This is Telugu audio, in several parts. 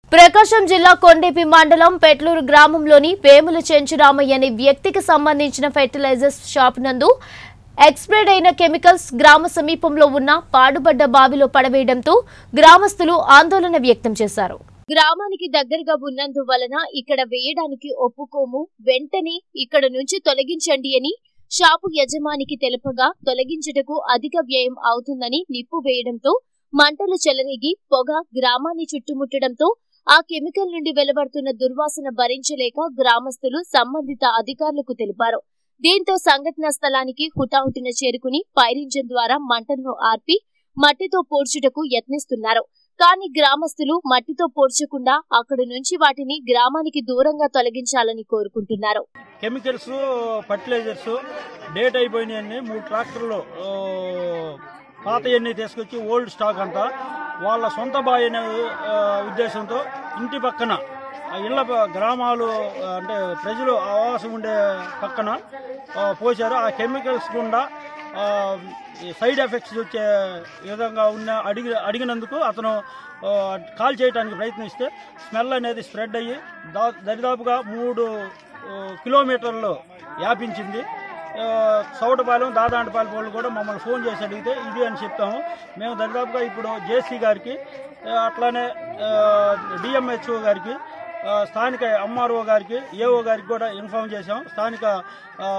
ప్రకాశం జిల్లా కొండేపి మండలం పెట్లూరు గ్రామంలోని వేముల చెంచురామయ్య అనే వ్యక్తికి సంబంధించిన ఫెర్టిలైజర్స్ షాప్ నందు ఎక్స్పైర్డ్ అయిన కెమికల్స్ గ్రామ సమీపంలో ఉన్న పాడుబడ్డ బావిలో పడవేయడంతో గ్రామస్తులు ఆందోళన వ్యక్తం చేశారు గ్రామానికి దగ్గరగా ఉన్నందువలన ఇక్కడ వేయడానికి ఒప్పుకోము వెంటనే ఇక్కడ నుంచి తొలగించండి అని షాపు యజమానికి తెలుపగా తొలగించుటకు అధిక వ్యయం అవుతుందని నిప్పు వేయడంతో మంటలు చెలరేగి పొగ గ్రామాన్ని చుట్టుముట్టడంతో ఆ కెమికల్ నుండి వెలువడుతున్న దుర్వాసన భరించలేక గ్రామస్తులు సంబంధిత అధికారులకు తెలిపారు దీంతో సంఘటనా స్థలానికి హుటాహుటిన చేరుకుని ఫైర్ ఇంజిన్ ద్వారా మంటలను ఆర్పి మట్టితో పోడ్చుటకు యత్నిస్తున్నారు కానీ గ్రామస్తులు మట్టితో పోడ్చకుండా అక్కడి నుంచి వాటిని గ్రామానికి దూరంగా తొలగించాలని కోరుకుంటున్నారు కెమికల్స్ ఫర్టిలైజర్స్ డేట్ అయిపోయినాయన్ని మూడు ట్రాక్టర్లు ఆ, పాతయన్ని తీసుకొచ్చి ఓల్డ్ స్టాక్ అంతా వాళ్ళ సొంత బావి అనే ఆ, ఉద్దేశంతో ఇంటి పక్కన ఆ ఇళ్ళ ప- గ్రామాలు ఆ, అంటే ప్రజలు ఆవాసం ఉండే పక్కన ఆ, పోశారు ఆ కెమికల్స్ గుండా ఆ, ఈ సైడ్ ఎఫెక్ట్స్ వచ్చే విధంగా ఉన్న అడిగి అడిగినందుకు అతను ఆ, కాల్ చేయడానికి ప్రయత్నిస్తే స్మెల్ అనేది స్ప్రెడ్ అయ్యి దా దరిదాపుగా మూడు ఆ, కిలోమీటర్లు వ్యాపించింది ఆ, సౌటపాలెం దాదాంటపాలెం వాళ్ళు కూడా మమ్మల్ని ఫోన్ చేసి అడిగితే ఇది అని చెప్తాము మేము దరిదాపుగా ఇప్పుడు జేసీ గారికి ఆ, అట్లానే డిఎంహెచ్ఓ గారికి ఆ, స్థానిక ఎంఆర్ఓ గారికి ఏఓ గారికి కూడా ఇన్ఫామ్ చేశాం స్థానిక ఆ,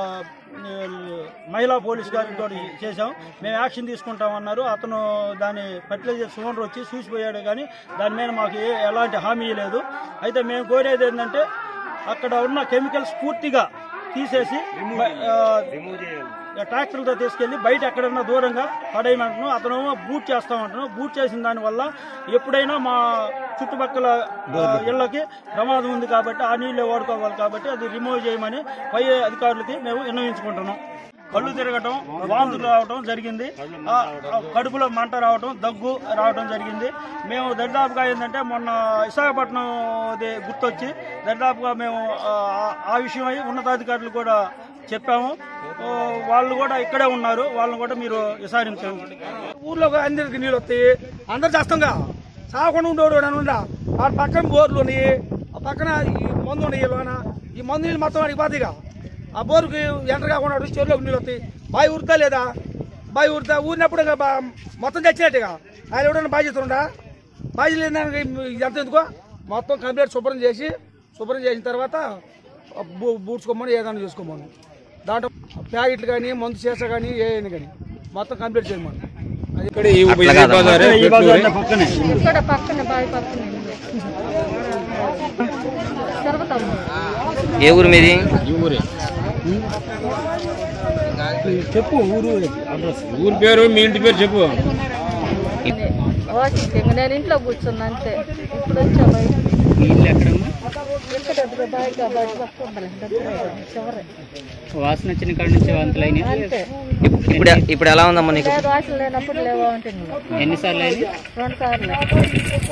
మహిళా పోలీస్ గారికి కూడా చేశాం మేము యాక్షన్ తీసుకుంటామన్నారు అతను దాని ఫర్టిలైజర్స్ ఓనర్ వచ్చి చూసిపోయాడు కానీ దాని మీద మాకు ఏ ఎలాంటి హామీ లేదు అయితే మేము కోరేది ఏంటంటే అక్కడ ఉన్న కెమికల్స్ పూర్తిగా తీసేసి బ- ఆ, ట్రాక్టర్లతో తీసుకెళ్లి బయట ఎక్కడన్నా దూరంగా పడేయమంటున్నాం అతను బూట్ చేస్తామంటున్నాం బూట్ చేసిన దానివల్ల ఎప్పుడైనా మా చుట్టుపక్కల ఆ, ఇళ్ళకి ప్రమాదం ఉంది కాబట్టి ఆ నీళ్ళే వాడుకోవాలి కాబట్టి అది రిమూవ్ చేయమని పై అధికారులకి మేము విన్నవించుకుంటున్నాం కళ్ళు తిరగటం వాంతులు రావటం జరిగింది ఆ, ఆ, కడుపులో మంట రావటం దగ్గు రావటం జరిగింది మేము దరిదాపుగా ఏంటంటే మొన్న విశాఖపట్నం ది గుర్తొచ్చి దరిదాపుగా మేము ఆ, ఆ విషయమై ఉన్నతాధికారులు కూడా చెప్పాము ఆ, వాళ్ళు కూడా ఇక్కడే ఉన్నారు వాళ్ళని కూడా మీరు విచారించండి ఊర్లో అందరికి నీళ్ళు వస్తాయి అందరు చేస్తాంగా సాగకుండా ఉండేవాడు అనుండా ఆ పక్కన బోర్లు ఉన్నాయి ఆ పక్కన ఈ మందు ఉన్నాయి లోన ఈ మందు నీళ్ళు మొత్తం వాడికి పోతాయిగా ఆ బోరుకి ఎంటర్ కాకుండా వాడు చెరువులోకి నీళ్ళు వస్తాయి బావి ఊరుతా లేదా బావి ఊరుతా ఊరినప్పుడు ఇంకా బా- మొత్తం తెచ్చినట్టుగా ఆయన ఎవడన్నా బాధ్యత ఉండా బాధ్యత లేదానికి ఎంత ఎందుకో మొత్తం కంప్లీట్ శుభ్రం చేసి శుభ్రం చేసిన తర్వాత బూ- బూడ్చుకోమని ఏదైనా చేసుకోమని దాంట్లో ప్యాకెట్లు కానీ మందు చేసా కానీ ఏమైనా కానీ మొత్తం కంప్లీట్ చేయమని అది ఇక్కడ ఈ విజయ బజారే ఈ బజార్ పక్కనే ఇక్కడ పక్కన బావి పక్కన తిరుగుతాము ఏ ఊరు మీది చెప్పు ఊరు అడ్రస్ ఊరి పేరు మీ ఇంటి పేరు చెప్పు వాకింగ్ నేను ఇంట్లో కూర్చున్నా అంతే ఇప్పుడు వచ్చా బయట ఇక్కడ ఎదురు బాగా బయట పట్టుకోవాలి చివరి వాసన వచ్చిన కాడ నుంచి వంతులైన అంతే ఇప్పుడు ఇప్పుడు ఎలా ఉందమ్మా నీకు లేదు వాసన లేనప్పుడు లేవా అంటే ఎన్నిసార్లు అయినాయి రెండు సార్లు